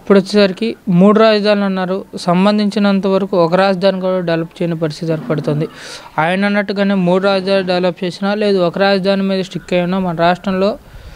ఇప్పుడు వచ్చేసరికి మూడు రాజధానులు అన్నారు సంబంధించినంత వరకు ఒక రాజధాని కూడా డెవలప్ చేయని పరిస్థితి ఏర్పడుతుంది ఆయన అన్నట్టుగానే మూడు రాజధానులు డెవలప్ చేసినా లేదు ఒక రాజధాని మీద స్టిక్ అయినా మన రాష్ట్రంలో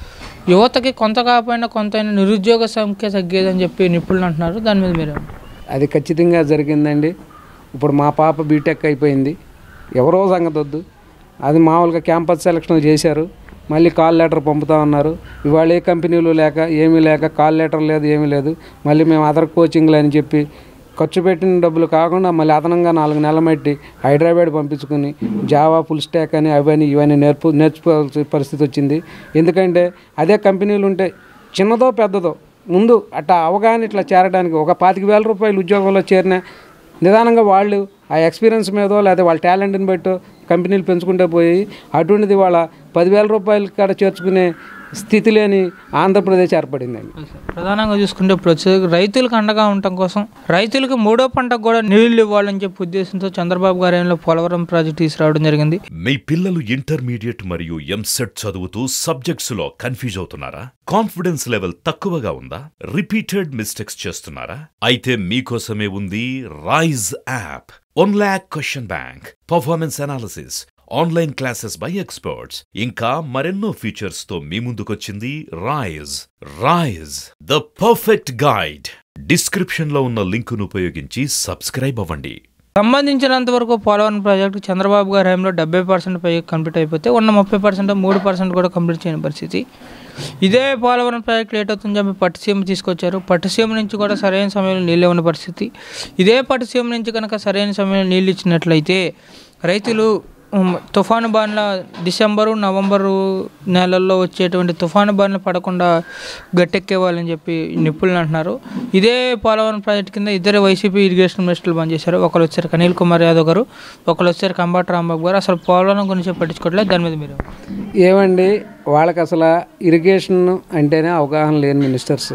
యువతకి కొంత కాకపోయినా కొంత నిరుద్యోగ సంఖ్య తగ్గేదని చెప్పి నిపుణులు అంటున్నారు దాని మీద మీరు అది ఖచ్చితంగా జరిగిందండి ఇప్పుడు మా పాప బీటెక్ అయిపోయింది ఎవరో సంగతి వద్దు అది మామూలుగా క్యాంపస్ సెలక్షన్ చేశారు మళ్ళీ కాల్ లెటర్ పంపుతా ఉన్నారు ఇవాళ ఏ కంపెనీలు లేక ఏమీ లేక కాల్ లెటర్ లేదు ఏమీ లేదు మళ్ళీ మేము అదర్ కోచింగ్లు అని చెప్పి ఖర్చు పెట్టిన డబ్బులు కాకుండా మళ్ళీ అదనంగా నాలుగు నెలల మట్టి హైదరాబాద్ పంపించుకుని జావా ఫుల్ స్టాక్ అని అవన్నీ ఇవన్నీ నేర్పు నేర్చుకోవాల్సిన పరిస్థితి వచ్చింది ఎందుకంటే అదే కంపెనీలు ఉంటే చిన్నదో పెద్దదో ముందు అట్లా అవగాహన ఇట్లా చేరడానికి ఒక పాతిక వేల రూపాయలు ఉద్యోగంలో చేరిన నిదానంగా వాళ్ళు ఆ ఎక్స్పీరియన్స్ మీదో లేదా వాళ్ళ టాలెంట్ని బట్టో కంపెనీలు పెంచుకుంటే పోయి అటువంటిది వాళ్ళ పదివేల రూపాయల కాడ చేర్చుకునే స్థితి లేని ఆంధ్రప్రదేశ్ ఏర్పడిందండి ప్రధానంగా చూసుకుంటే ఇప్పుడు వచ్చే రైతులకు అండగా ఉండటం కోసం రైతులకు మూడో పంటకు కూడా నీళ్లు ఇవ్వాలని చెప్పి ఉద్దేశంతో చంద్రబాబు గారి ఏమో పోలవరం ప్రాజెక్ట్ తీసుకురావడం జరిగింది మీ పిల్లలు ఇంటర్మీడియట్ మరియు ఎంసెట్ చదువుతూ సబ్జెక్ట్స్ లో కన్ఫ్యూజ్ అవుతున్నారా కాన్ఫిడెన్స్ లెవెల్ తక్కువగా ఉందా రిపీటెడ్ మిస్టేక్స్ చేస్తున్నారా అయితే మీకోసమే ఉంది Rise app one lakh question bank performance analysis online classes by experts ఇంకా మరెన్నో ఫీచర్స్ తో మీ ముందుకొచ్చింది Rise Rise the perfect guide description లో ఉన్న లింకును ఉపయోగించి సబ్స్క్రైబ్ అవ్వండి సంబంధించినంత వరకు పోలవరం ప్రాజెక్టు చంద్రబాబు గారి హయాంలో డెబ్బై పర్సెంట్ పై కంప్లీట్ అయిపోతే ఉన్న ముప్పై పర్సెంట్ మూడు పర్సెంట్ కూడా కంప్లీట్ చేయని పరిస్థితి ఇదే పోలవరం ప్రాజెక్ట్ లేట్ అవుతుందని చెప్పి పట్టుసీమ తీసుకొచ్చారు పట్టుసీమ నుంచి కూడా సరైన సమయంలో నీళ్ళు ఉన్న పరిస్థితి ఇదే పట్టుసీమ నుంచి కనుక సరైన సమయంలో నీళ్ళు ఇచ్చినట్లయితే రైతులు ఉమ్, తుఫాను బారిన డిసెంబరు నవంబరు నెలల్లో వచ్చేటువంటి తుఫాను బారిన పడకుండా గట్టెక్కేవాళ్ళని చెప్పి నిపుణులు అంటున్నారు ఇదే పోలవరం ప్రాజెక్ట్ కింద ఇద్దరు వైసీపీ ఇరిగేషన్ మినిస్టర్లు పనిచేశారు ఒకరు వచ్చారు అనిల్ కుమార్ యాదవ్ గారు ఒకరు వచ్చారు కంబాటి రాంబాబు గారు అసలు పోలవరం గురించి పట్టించుకోవట్లేదు దాని మీద మీరు ఏమండి వాళ్ళకి అసలు ఇరిగేషన్ అంటేనే అవగాహన లేని మినిస్టర్స్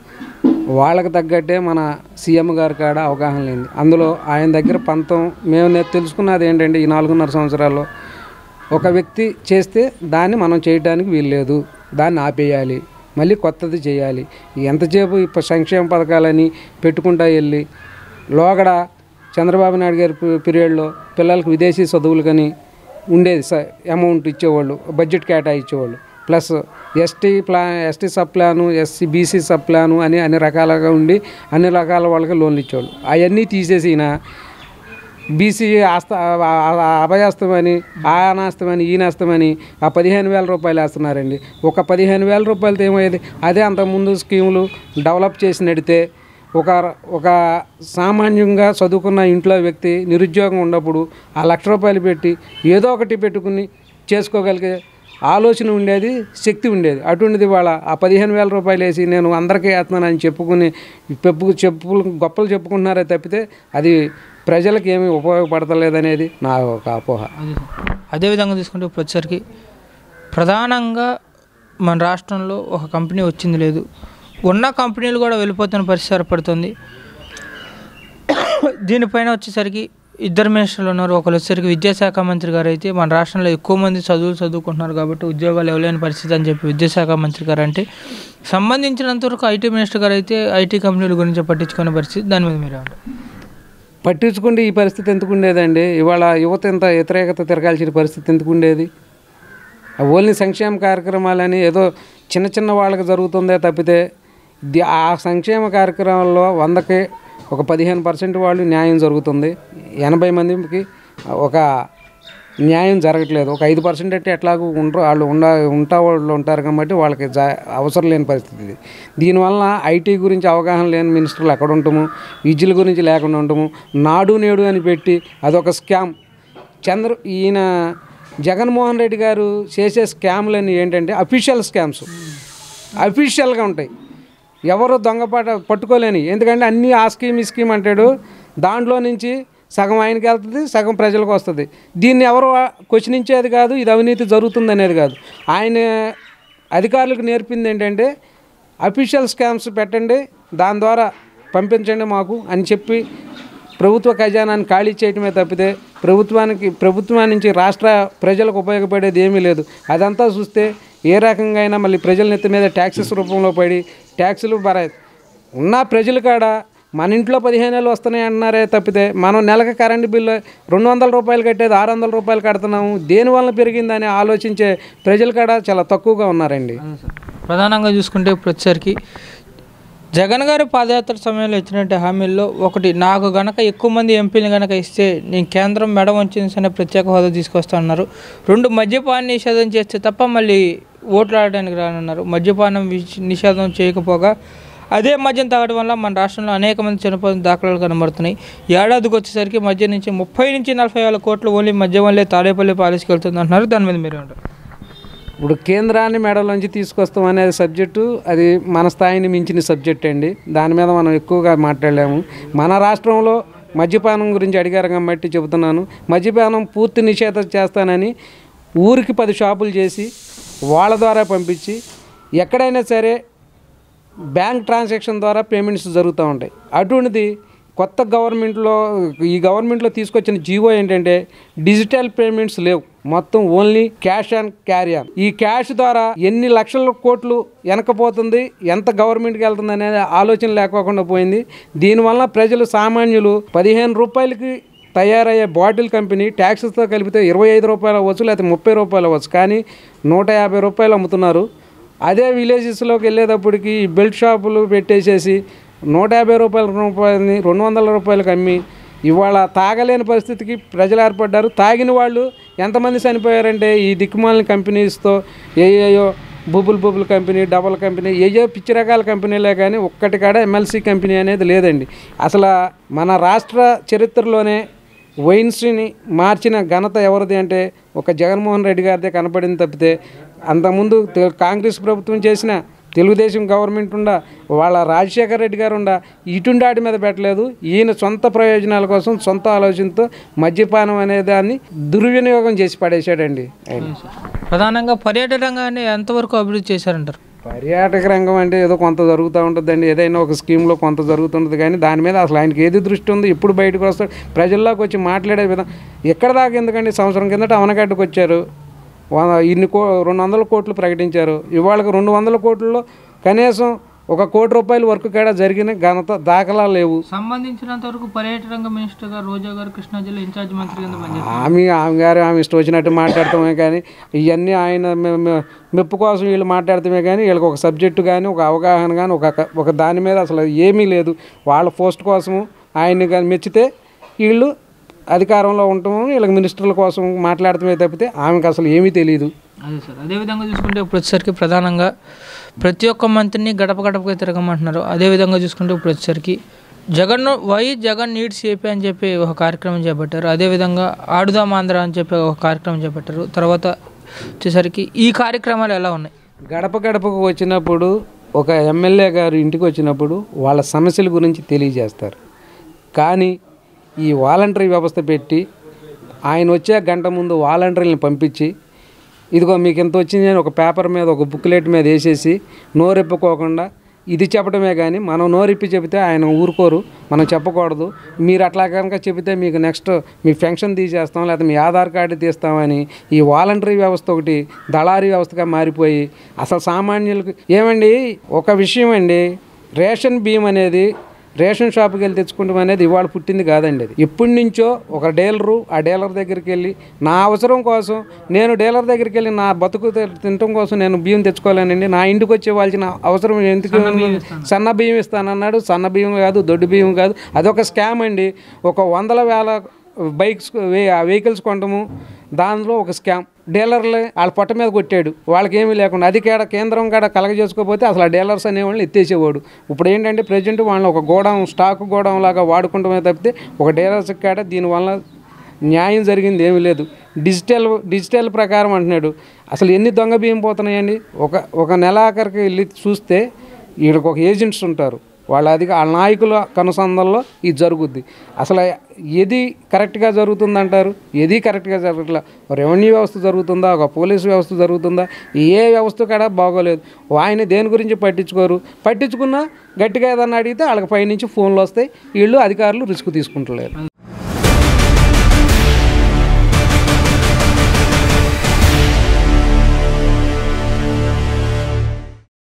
వాళ్ళకి తగ్గట్టే మన సీఎం గారి కాడ అవగాహన లేని అందులో ఆయన దగ్గర పంతం మేము నేను తెలుసుకున్నది ఏంటంటే ఈ నాలుగున్నర సంవత్సరాల్లో ఒక వ్యక్తి చేస్తే దాన్ని మనం చేయడానికి వీల్లేదు దాన్ని ఆపేయాలి మళ్ళీ కొత్తది చేయాలి ఎంతసేపు ఈ ప- సంక్షేమ పథకాలని పెట్టుకుంటా వెళ్ళి లోగడ చంద్రబాబు నాయుడు గారి పీ- పీరియడ్లో పిల్లలకు విదేశీ చదువులు కానీ ఉండేది స అమౌంట్ ఇచ్చేవాళ్ళు బడ్జెట్ కేటాయించేవాళ్ళు ప్లస్ ఎస్టీ ప్లా ST sub plan SC BC sub plan అని అన్ని రకాలుగా ఉండి అన్ని రకాల వాళ్ళకి లోన్లు ఇచ్చేవాళ్ళు అవన్నీ తీసేసిన బీసీ ఆస్త ఆ- ఆ- అభయాస్తమని ఆ అనాస్తమని ఈ నాస్తమని ఆ పదిహేను వేల రూపాయలు వేస్తున్నారండి ఒక పదిహేను వేల రూపాయలతో ఏమయ్యేది అదే అంతకుముందు స్కీములు డెవలప్ చేసి నడితే ఒక ఒక సామాన్యంగా చదువుకున్న ఇంట్లో వ్యక్తి నిరుద్యోగం ఉన్నప్పుడు ఆ లక్ష రూపాయలు పెట్టి ఏదో ఒకటి పెట్టుకుని చేసుకోగలిగే ఆలోచన ఉండేది శక్తి ఉండేది అటువంటిది వాళ్ళ ఆ పదిహేను వేల రూపాయలు వేసి నేను అందరికీ వేస్తున్నానని చెప్పుకుని పెప్పు చెప్పులు గొప్పలు చెప్పుకుంటున్నారే తప్పితే అది ప్రజలకు ఏమీ ఉపయోగపడతలేదనేది నా ఒక అపోహ అదే అదేవిధంగా తీసుకుంటే ఇప్పుడు వచ్చేసరికి ప్రధానంగా మన రాష్ట్రంలో ఒక కంపెనీ వచ్చింది లేదు ఉన్న కంపెనీలు కూడా వెళ్ళిపోతున్న పరిస్థితి ఏర్పడుతుంది దీనిపైన వచ్చేసరికి ఇద్దరు మినిస్టర్లు ఉన్నారు ఒకరు వచ్చేసరికి విద్యాశాఖ మంత్రి గారు అయితే మన రాష్ట్రంలో ఎక్కువ మంది చదువులు చదువుకుంటున్నారు కాబట్టి ఉద్యోగాలు ఇవ్వలేని పరిస్థితి అని చెప్పి విద్యాశాఖ మంత్రి గారు అంటే సంబంధించినంత వరకు ఐటీ మినిస్టర్ గారు అయితే ఐటీ కంపెనీల గురించి పట్టించుకునే పరిస్థితి దాని మీద మీరు ఏమంటారు? పట్టించుకుంటే ఈ పరిస్థితి ఎందుకు ఉండేదండి ఇవాళ యువత ఇంత వ్యతిరేకత తిరగాల్సిన పరిస్థితి ఎందుకు ఉండేది ఆ ఓన్లీ సంక్షేమ కార్యక్రమాలని ఏదో చిన్న చిన్న వాళ్ళకి జరుగుతుందే తప్పితే ది- ఆ సంక్షేమ కార్యక్రమాల్లో వందకి ఒక పదిహేను పర్సెంట్ వాళ్ళు న్యాయం జరుగుతుంది ఎనభై మందికి ఒక న్యాయం జరగట్లేదు ఒక ఐదు పర్సెంట్ అంటే ఎట్లాగూ ఉండరు వాళ్ళు ఉండ ఉంటా వాళ్ళు ఉంటారు కాబట్టి వాళ్ళకి జా అవసరం లేని పరిస్థితి ఇది దీనివల్ల ఐటీ గురించి అవగాహన లేని మినిస్టర్లు ఎక్కడ ఉంటాము విద్యుల గురించి లేకుండా ఉంటాము నాడు నేడు అని పెట్టి అదొక స్కామ్ చంద్ర ఈయన జగన్మోహన్ రెడ్డి గారు చేసే స్కామ్లన్నీ ఏంటంటే అఫీషియల్ స్కామ్స్ అఫీషియల్గా ఉంటాయి ఎవరు దొంగపాట పట్టుకోలేని ఎందుకంటే అన్నీ ఆ స్కీమ్ ఈ స్కీమ్ అంటాడు దాంట్లో నుంచి సగం ఆయనకి వెళ్తుంది సగం ప్రజలకు వస్తుంది దీన్ని ఎవరు క్వశ్చనించేది కాదు ఇది అవినీతి జరుగుతుంది అనేది కాదు ఆయన అధికారులకు నేర్పింది ఏంటంటే అఫీషియల్ స్కామ్స్ పెట్టండి దాని ద్వారా పంపించండి మాకు అని చెప్పి ప్రభుత్వ ఖజానాన్ని ఖాళీ చేయటమే తప్పితే ప్రభుత్వానికి ప్రభుత్వం నుంచి రాష్ట్ర ప్రజలకు ఉపయోగపడేది ఏమీ లేదు అదంతా చూస్తే ఏ రకంగా అయినా మళ్ళీ ప్రజల నెత్తి మీద ట్యాక్సెస్ రూపంలో పడి ట్యాక్సులు బర ఉన్న ప్రజల కాడ మన ఇంట్లో పదిహేను వేలు వస్తున్నాయి అంటున్నారే తప్పితే మనం నెలకు కరెంటు బిల్లు రెండు వందల రూపాయలు కట్టేది ఆరు వందల రూపాయలు కడుతున్నాము దేని వలన పెరిగిందని ఆలోచించే ప్రజల కాడ చాలా తక్కువగా ఉన్నారండి ప్రధానంగా చూసుకుంటే ఇప్పుడు వచ్చేసరికి జగన్ గారి పాదయాత్ర సమయంలో ఇచ్చినట్టు హామీల్లో ఒకటి నాకు గనక ఎక్కువ మంది ఎంపీలు గనక ఇస్తే నేను కేంద్రం మెడ వంచిన ప్రత్యేక హోదా తీసుకొస్తా అన్నారు రెండు మద్యపాన నిషేధం చేస్తే తప్ప మళ్ళీ ఓట్లు ఆడడానికి రానున్నారు మద్యపానం విష- నిషేధం చేయకపోగా అదే మద్యం తాగడం వల్ల మన రాష్ట్రంలో అనేక మంది చనిపోయిన దాఖలాలు కనబడుతున్నాయి ఏడాదికి వచ్చేసరికి మద్యం నుంచి ముప్పై నుంచి నలభై వేల కోట్లు ఓన్లీ మద్యం వల్లే తాడేపల్లి పాలసీకి వెళ్తుంది అంటున్నారు దాని మీద మీరు ఏమంటారు ఇప్పుడు కేంద్రాన్ని మెడలోంచి తీసుకొస్తాం అనేది సబ్జెక్టు అది మన స్థాయిని మించిన సబ్జెక్ట్ అండి దాని మీద మనం ఎక్కువగా మాట్లాడలేము మన రాష్ట్రంలో మద్యపానం గురించి అడిగారు కాబట్టి చెబుతున్నాను మద్యపానం పూర్తి నిషేధం చేస్తానని ఊరికి పది షాపులు చేసి వాళ్ళ ద్వారా పంపించి ఎక్కడైనా సరే బ్యాంక్ ట్రాన్సాక్షన్ ద్వారా పేమెంట్స్ జరుగుతూ ఉంటాయి అటువంటిది కొత్త గవర్నమెంట్లో ఈ గవర్నమెంట్లో తీసుకొచ్చిన జీవో ఏంటంటే డిజిటల్ పేమెంట్స్ లేవు మొత్తం only cash and carry on ఈ క్యాష్ ద్వారా ఎన్ని లక్షల కోట్లు వెనకపోతుంది ఎంత గవర్నమెంట్కి వెళ్తుంది అనేది ఆలోచన లేకోకుండా పోయింది దీనివల్ల ప్రజలు సామాన్యులు పదిహేను రూపాయలకి తయారయ్యే బాటిల్ కంపెనీ ట్యాక్సెస్తో కలిపితే ఇరవై ఐదు రూపాయలు అవ్వచ్చు లేకపోతే ముప్పై రూపాయలు అవ్వచ్చు కానీ నూట యాభై రూపాయలు అమ్ముతున్నారు అదే విలేజెస్లోకి వెళ్ళేటప్పటికి ఈ బెల్ట్ షాపులు పెట్టేసేసి నూట యాభై రూపాయల రూపాయలని రెండు వందల రూపాయలకు అమ్మి ఇవాళ తాగలేని పరిస్థితికి ప్రజలు ఏర్పడ్డారు తాగిన వాళ్ళు ఎంతమంది చనిపోయారంటే ఈ దిక్కుమాలిన కంపెనీస్తో ఏయో bubble bubble company double company ఏయో పిచ్చి రకాల కంపెనీలే కానీ ఒక్కటి కాడ ఎమ్మెల్సీ కంపెనీ అనేది లేదండి అసలు మన రాష్ట్ర చరిత్రలోనే వైన్స్ని మార్చిన ఘనత ఎవరిది అంటే ఒక జగన్మోహన్ రెడ్డి గారిదే కనపడింది తప్పితే అంతకుముందు తె- కాంగ్రెస్ ప్రభుత్వం చేసిన తెలుగుదేశం గవర్నమెంట్ ఉండా వాళ్ళ రాజశేఖర రెడ్డి గారు ఉండా ఇటుండాటి మీద పెట్టలేదు ఈయన సొంత ప్రయోజనాల కోసం సొంత ఆలోచనతో మద్యపానం అనే దాన్ని దుర్వినియోగం చేసి పడేశాడండి ఆయన ప్రధానంగా పర్యాటక రంగాన్ని ఎంతవరకు అభివృద్ధి చేశారంటారు పర్యాటక రంగం అంటే ఏదో కొంత జరుగుతూ ఉంటుందండి ఏదైనా ఒక స్కీమ్లో కొంత జరుగుతుంటుంది కానీ దాని మీద అసలు ఆయనకి ఏది దృష్టి ఉంది ఎప్పుడు బయటకు వస్తాడు ప్రజల్లోకి వచ్చి మాట్లాడే విధానం ఎక్కడ దాకా ఎందుకండి సంవత్సరం కిందట అవనగడ్డకు వచ్చారు వ- ఇన్ని కో రెండు వందల కోట్లు ప్రకటించారు ఇవాళకి రెండు వందల కోట్లలో కనీసం ఒక కోటి రూపాయల వరకు కూడా జరిగిన ఘనత దాఖలా లేవు సంబంధించినంత వరకు పర్యాటక రంగ మినిస్టర్ గారు రోజా గారు కృష్ణా జిల్లా ఇన్ఛార్జ్ మంత్రి కింద పనిచేస్తారు ఆమె ఆమె గారు ఆమె ఇష్టం వచ్చినట్టు మాట్లాడటమే కానీ ఇవన్నీ ఆయన మె- మె- మెప్పు కోసం వీళ్ళు మాట్లాడటమే కానీ వీళ్ళకి ఒక సబ్జెక్టు కానీ ఒక అవగాహన కానీ ఒక ఒక దాని మీద అసలు ఏమీ లేదు వాళ్ళ పోస్ట్ కోసము ఆయన్ని కానీ మెచ్చితే వీళ్ళు అధికారంలో ఉండటము వీళ్ళకి మినిస్టర్ల కోసం మాట్లాడటమే తప్పితే ఆమెకు అసలు ఏమీ తెలియదు అదే సార్ అదేవిధంగా చూసుకుంటే ఇప్పుడు వచ్చేసరికి ప్రధానంగా ప్రతి ఒక్క మంత్రిని గడప గడపగా తిరగమంటున్నారు అదేవిధంగా చూసుకుంటే ఇప్పుడు వచ్చేసరికి Jagan why Jagan needs AP అని చెప్పి ఒక కార్యక్రమం చేపట్టారు అదేవిధంగా ఆడుదాం ఆంధ్ర అని చెప్పి ఒక కార్యక్రమం చేపట్టారు తర్వాత వచ్చేసరికి ఈ కార్యక్రమాలు ఎలా ఉన్నాయి గడప గడపకు వచ్చినప్పుడు ఒక ఎమ్మెల్యే గారు ఇంటికి వచ్చినప్పుడు వాళ్ళ సమస్యల గురించి తెలియజేస్తారు కానీ ఈ వాలంటరీ వ్యవస్థ పెట్టి ఆయన వచ్చే గంట ముందు వాలంటరీని పంపించి ఇదిగో మీకు ఎంత వచ్చింది అని ఒక పేపర్ మీద ఒక బుక్లెట్ మీద వేసేసి నోరెప్పుకోకుండా ఇది చెప్పడమే కానీ మనం నోరిప్పి చెబితే ఆయన ఊరుకోరు మనం చెప్పకూడదు మీరు అట్లా కనుక చెబితే మీకు నెక్స్ట్ మీ పెన్షన్ తీసేస్తాం లేకపోతే మీ ఆధార్ కార్డు తీస్తామని ఈ వాలంటరీ వ్యవస్థ ఒకటి దళారీ వ్యవస్థగా మారిపోయి అసలు సామాన్యులకు ఏమండి ఒక విషయం అండి రేషన్ బియ్యం అనేది రేషన్ షాప్కి వెళ్ళి తెచ్చుకుంటాం అనేది ఇవాళ పుట్టింది కాదండి అది ఎప్పటి నుంచో ఒక డీలరు ఆ డీలర్ దగ్గరికి వెళ్ళి నా అవసరం కోసం నేను డీలర్ దగ్గరికి వెళ్ళి నా బతుకు తి- తినటం కోసం నేను బియ్యం తెచ్చుకోలేనండి నా ఇంటికి వచ్చే వాళ్ళకి అవసరం ఎందుకు సన్న బియ్యం ఇస్తానన్నాడు సన్న బియ్యం కాదు దొడ్డు బియ్యం కాదు అదొక స్కామ్ అండి ఒక వందల వేల బైక్స్ వెహికల్స్ కొనటము దానిలో ఒక స్కామ్ డీలర్లే వాళ్ళ పొట్ట మీద కొట్టాడు వాళ్ళకి ఏమీ లేకుండా అది కేడ కేంద్రం కాడ కలగజేసుకోకపోతే అసలు ఆ డీలర్స్ అనేవాళ్ళని ఎత్తేసేవాడు ఇప్పుడు ఏంటంటే ప్రజెంట్ వాళ్ళని ఒక గోడౌన్ స్టాక్ గోడౌన్ లాగా వాడుకుంటమే తప్పితే ఒక డీలర్స్ కాడ దీనివల్ల న్యాయం జరిగింది ఏమీ లేదు డిజిటల్ డిజిటల్ ప్రకారం అంటున్నాడు అసలు ఎన్ని దొంగ బియ్యం పోతున్నాయండి ఒక ఒక నెలాఖరికి వెళ్ళి చూస్తే వీళ్ళకి ఒక ఏజెంట్స్ ఉంటారు వాళ్ళ అది ఆ నాయకుల కనుసంధంలో ఇది జరుగుద్ది అసలు ఏది కరెక్ట్గా జరుగుతుందంటారు ఏది కరెక్ట్గా జరగట్లా రెవెన్యూ వ్యవస్థ జరుగుతుందా ఒక పోలీసు వ్యవస్థ జరుగుతుందా ఏ వ్యవస్థ కూడా బాగోలేదు ఆయన దేని గురించి పట్టించుకోరు పట్టించుకున్నా గట్టిగా ఏదన్నా అడిగితే వాళ్ళకి పైనుంచి ఫోన్లు వస్తాయి వీళ్ళు అధికారులు రిస్క్ తీసుకుంటలేరు